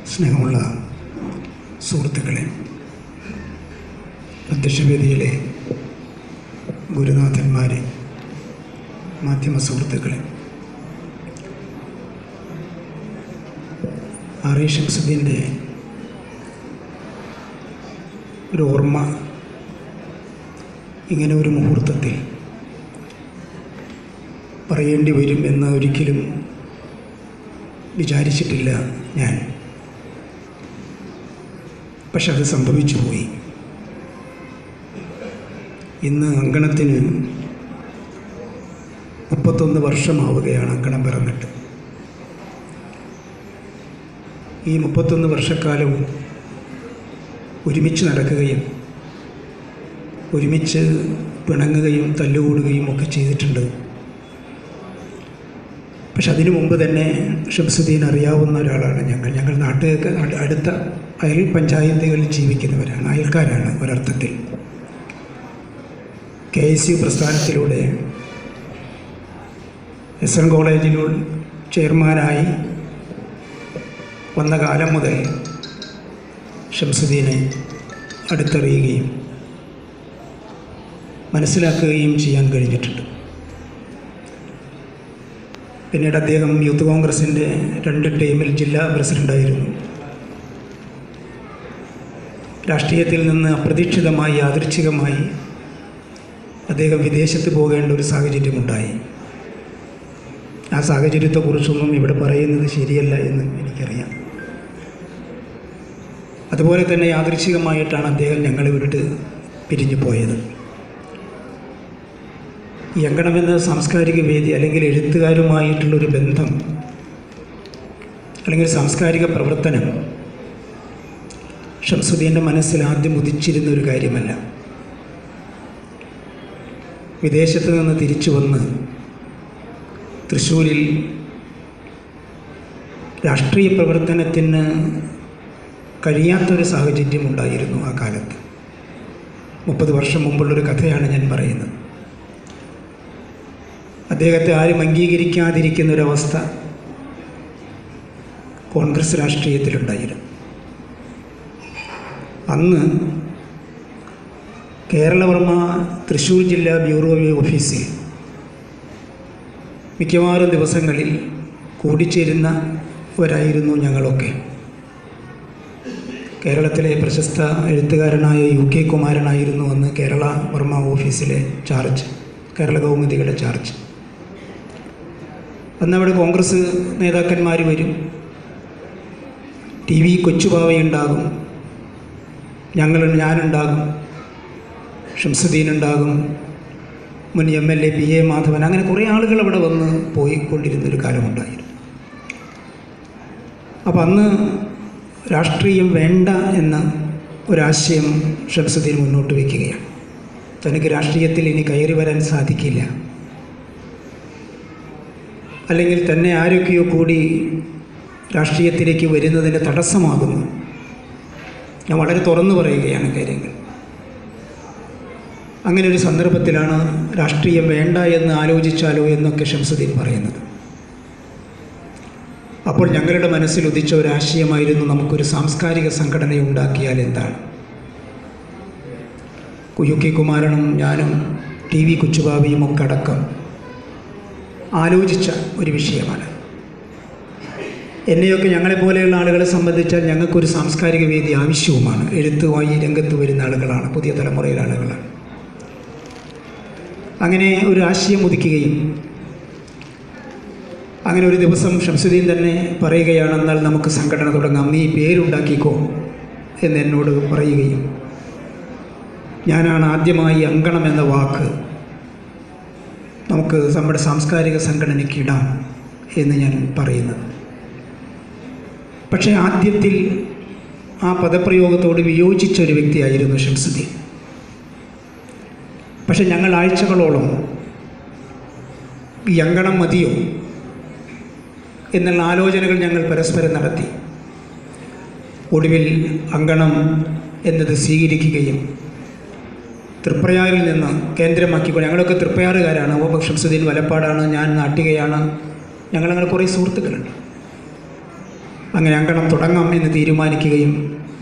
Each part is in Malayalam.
സ്നേഹമുള്ള സുഹൃത്തുക്കളെ അധ്യക്ഷവേദിയിലെ ഗുരുനാഥന്മാരെ മാധ്യമ സുഹൃത്തുക്കളെ ആർ എ ഷംസുദ്ദീൻ്റെ ഒരു ഓർമ്മ ഇങ്ങനെ ഒരു മുഹൂർത്തത്തിൽ പറയേണ്ടി വരും എന്ന് ഒരിക്കലും വിചാരിച്ചിട്ടില്ല ഞാൻ പക്ഷെ അത് സംഭവിച്ചു പോയി ഇന്ന് അങ്കണത്തിന് മുപ്പത്തൊന്ന് വർഷമാവുകയാണ് അങ്കണം പിറന്നിട്ട് ഈ മുപ്പത്തൊന്ന് വർഷക്കാലവും ഒരുമിച്ച് നടക്കുകയും ഒരുമിച്ച് പിണങ്ങുകയും തല്ലുകൂടുകയും ഒക്കെ ചെയ്തിട്ടുണ്ട് പക്ഷെ അതിനു മുമ്പ് തന്നെ ഷംസുദ്ദീൻ അറിയാവുന്ന ഒരാളാണ് ഞങ്ങൾ ഞങ്ങൾ നാട്ടുകാർക്ക് അടുത്ത അയൽ പഞ്ചായത്തുകളിൽ ജീവിക്കുന്നവരാണ് അയൽക്കാരാണ് ഒരർത്ഥത്തിൽ കെ എസ് യു പ്രസ്ഥാനത്തിലൂടെ എസ് എൻ കോളേജിലൂടെ ചെയർമാനായി വന്ന കാലം മുതൽ ഷംസുദ്ദീനെ അടുത്തറിയുകയും മനസ്സിലാക്കുകയും ചെയ്യാൻ കഴിഞ്ഞിട്ടുണ്ട് പിന്നീട് അദ്ദേഹം യൂത്ത് കോൺഗ്രസിൻ്റെ രണ്ട് ടീമിൽ ജില്ലാ പ്രസിഡൻ്റായിരുന്നു രാഷ്ട്രീയത്തിൽ നിന്ന് അപ്രതീക്ഷിതമായി യാദൃച്ഛികമായി അദ്ദേഹം വിദേശത്ത് പോകേണ്ട ഒരു സാഹചര്യമുണ്ടായി ആ സാഹചര്യത്തെക്കുറിച്ചൊന്നും ഇവിടെ പറയുന്നത് ശരിയല്ല എന്ന് എനിക്കറിയാം അതുപോലെ തന്നെ യാദൃച്ഛികമായിട്ടാണ് അദ്ദേഹം ഞങ്ങളെ വിട്ട് പിരിഞ്ഞു പോയത് ഈ അങ്കണമെന്ന സാംസ്കാരിക വേദി അല്ലെങ്കിൽ എഴുത്തുകാരുമായിട്ടുള്ളൊരു ബന്ധം അല്ലെങ്കിൽ സാംസ്കാരിക പ്രവർത്തനം ഷംസുദ്ദീൻ്റെ മനസ്സിൽ ആദ്യം ഉദിച്ചിരുന്ന ഒരു കാര്യമല്ല വിദേശത്ത് നിന്ന് തിരിച്ചു വന്ന് തൃശ്ശൂരിൽ രാഷ്ട്രീയ പ്രവർത്തനത്തിന് കഴിയാത്തൊരു സാഹചര്യം ഉണ്ടായിരുന്നു ആ കാലത്ത് മുപ്പത് വർഷം മുമ്പുള്ളൊരു കഥയാണ് ഞാൻ പറയുന്നത് അദ്ദേഹത്തെ ആരും അംഗീകരിക്കാതിരിക്കുന്ന ഒരവസ്ഥ കോൺഗ്രസ് രാഷ്ട്രീയത്തിലുണ്ടായിരുന്നു അന്ന് കേരളവർമ്മ തൃശ്ശൂർ ജില്ലാ ബ്യൂറോ ഓഫീസിൽ മിക്കവാറും ദിവസങ്ങളിൽ കൂടിച്ചേരുന്നവരായിരുന്നു ഞങ്ങളൊക്കെ കേരളത്തിലെ പ്രശസ്ത എഴുത്തുകാരനായ യു കെ കുമാരനായിരുന്നു അന്ന് കേരള വർമ്മ ഓഫീസിലെ ചാർജ് കേരള കൗമുദിയുടെ ചാർജ് അന്ന് അവിടെ കോൺഗ്രസ് നേതാക്കന്മാർ വരും ടി വി കൊച്ചുപാവയുണ്ടാകും ഞങ്ങൾ ഞാനുണ്ടാകും ഷംസുദ്ദീൻ ഉണ്ടാകും മുൻ M L A P A Madhavan അങ്ങനെ കുറേ ആളുകൾ അവിടെ വന്ന് പോയിക്കൊണ്ടിരുന്നൊരു കാലമുണ്ടായിരുന്നു അപ്പം അന്ന് രാഷ്ട്രീയം വേണ്ട എന്ന ഒരാശയം ഷംസുദ്ദീൻ മുന്നോട്ട് വയ്ക്കുകയാണ് തനിക്ക് രാഷ്ട്രീയത്തിൽ ഇനി കയറി വരാൻ സാധിക്കില്ല അല്ലെങ്കിൽ തന്നെ ആരൊക്കെയോ കൂടി രാഷ്ട്രീയത്തിലേക്ക് വരുന്നതിന് തടസ്സമാകുന്നു ഞാൻ വളരെ തുറന്നു പറയുകയാണ് കാര്യങ്ങൾ അങ്ങനെ ഒരു സന്ദർഭത്തിലാണ് രാഷ്ട്രീയം വേണ്ട എന്ന് ആലോചിച്ചാലോ എന്നൊക്കെ ഷംസുദ്ദീൻ പറയുന്നത് അപ്പോൾ ഞങ്ങളുടെ മനസ്സിൽ ഉദിച്ച ഒരു ആശയമായിരുന്നു നമുക്കൊരു സാംസ്കാരിക സംഘടന ഉണ്ടാക്കിയാൽ എന്താണ് യു കെ കുമാരനും ഞാനും ടി വി കൊച്ചുബാബിയും ഒക്കെ അടക്കം ആലോചിച്ച ഒരു വിഷയമാണ് എന്നെയൊക്കെ ഞങ്ങളെപ്പോലെയുള്ള ആളുകളെ സംബന്ധിച്ചാൽ ഞങ്ങൾക്കൊരു സാംസ്കാരിക വേദി ആവശ്യവുമാണ് എഴുത്തുമായി രംഗത്ത് വരുന്ന ആളുകളാണ് പുതിയ തലമുറയിലെ ആളുകളാണ് അങ്ങനെ ഒരു ആശയം ഉദിക്കുകയും അങ്ങനെ ഒരു ദിവസം ഷംസുദ്ദീൻ തന്നെ പറയുകയാണ് എന്നാൽ നമുക്ക് സംഘടന തുടങ്ങാം നീ പേരുണ്ടാക്കിക്കോ എന്ന് എന്നോട് പറയുകയും ഞാനാണ് ആദ്യമായി അങ്കണം എന്ന വാക്ക് നമുക്ക് നമ്മുടെ സാംസ്കാരിക സംഘടനയ്ക്ക് ഇടാം എന്ന് ഞാൻ പറയുന്നത് പക്ഷേ ആദ്യത്തിൽ ആ പദപ്രയോഗത്തോട് വിയോജിച്ച ഒരു വ്യക്തിയായിരുന്നു ഷംസുദ്ദീൻ പക്ഷെ ഞങ്ങൾ ആഴ്ചകളോളം ഈ അങ്കണം മതിയോ എന്നുള്ള ആലോചനകൾ ഞങ്ങൾ പരസ്പരം നടത്തി ഒടുവിൽ അങ്കണം എന്നത് സ്വീകരിക്കുകയും തൃപ്രയാറിൽ നിന്ന് കേന്ദ്രമാക്കിക്കൊണ്ട് ഞങ്ങളൊക്കെ തൃപ്രയാറുകാരാണ് അപ്പോൾ ഷംസുദ്ദീൻ വലപ്പാടാണ് ഞാൻ നാട്ടികയാണ് ഞങ്ങളങ്ങനെ കുറേ സുഹൃത്തുക്കളുണ്ട് അങ്ങനെ അങ്കണം തുടങ്ങാം എന്ന് തീരുമാനിക്കുകയും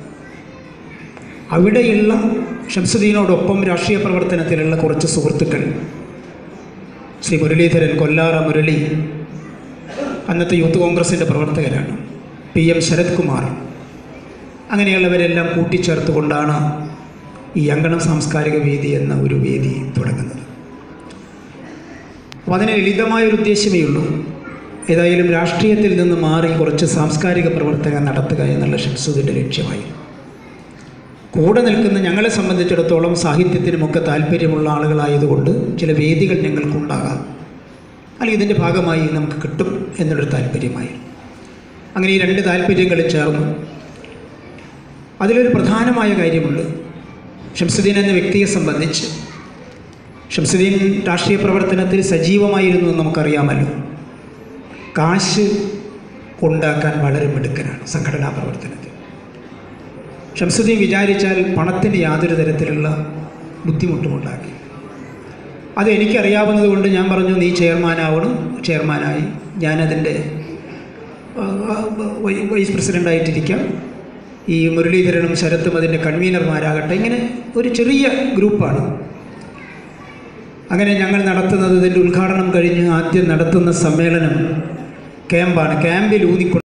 അവിടെയുള്ള ഷംസുദ്ദീനോടൊപ്പം രാഷ്ട്രീയ പ്രവർത്തനത്തിലുള്ള കുറച്ച് സുഹൃത്തുക്കൾ ശ്രീ മുരളീധരൻ കൊല്ലാറ മുരളി അന്നത്തെ യൂത്ത് കോൺഗ്രസിൻ്റെ പ്രവർത്തകരാണ് പി എം ശരത് കുമാർ അങ്ങനെയുള്ളവരെല്ലാം കൂട്ടിച്ചേർത്തുകൊണ്ടാണ് ഈ അങ്കണം സാംസ്കാരിക വേദി എന്ന ഒരു വേദി തുടങ്ങുന്നത് അപ്പോൾ അതിന് ലളിതമായൊരു ഉദ്ദേശമേ ഉള്ളൂ ഏതായാലും രാഷ്ട്രീയത്തിൽ നിന്ന് മാറി കുറച്ച് സാംസ്കാരിക പ്രവർത്തനം നടത്തുക എന്നുള്ള ഷംസുദിൻ്റെ ലക്ഷ്യമായി കൂടെ നിൽക്കുന്ന ഞങ്ങളെ സംബന്ധിച്ചിടത്തോളം സാഹിത്യത്തിനുമൊക്കെ താല്പര്യമുള്ള ആളുകളായതുകൊണ്ട് ചില വേദികൾ ഞങ്ങൾക്കുണ്ടാകാം അല്ലെങ്കിൽ ഇതിൻ്റെ ഭാഗമായി നമുക്ക് കിട്ടും എന്നുള്ളൊരു താല്പര്യമായി അങ്ങനെ ഈ രണ്ട് താല്പര്യങ്ങൾ ചേർന്നു അതിലൊരു പ്രധാനമായ കാര്യമുണ്ട് ഷംസുദ്ദീൻ എന്ന വ്യക്തിയെ സംബന്ധിച്ച് ഷംസുദ്ദീൻ രാഷ്ട്രീയ പ്രവർത്തനത്തിൽ സജീവമായിരുന്നു എന്ന് നമുക്കറിയാമല്ലോ കാശ് ഉണ്ടാക്കാൻ വളരെ മിടുക്കനാണ് സംഘടനാ പ്രവർത്തനത്തിൽ ഷംസുദ്ദീൻ വിചാരിച്ചാൽ പണത്തിന് യാതൊരു തരത്തിലുള്ള ബുദ്ധിമുട്ടുമുണ്ടാക്കി അത് എനിക്കറിയാവുന്നത് കൊണ്ട് ഞാൻ പറഞ്ഞു നീ ചെയർമാനാവണം ചെയർമാനായി ഞാനതിൻ്റെ വൈസ് പ്രസിഡൻ്റായിട്ടിരിക്കാം ഈ മുരളീധരനും ശരത്തും അതിൻ്റെ കൺവീനർമാരാകട്ടെ ഇങ്ങനെ ഒരു ചെറിയ ഗ്രൂപ്പാണ് അങ്ങനെ ഞങ്ങൾ നടത്തുന്നത് ഇതിൻ്റെ ഉദ്ഘാടനം കഴിഞ്ഞ് ആദ്യം നടത്തുന്ന സമ്മേളനം ക്യാമ്പാണ് ക്യാമ്പിൽ ഊന്നിക്കൊണ്ട്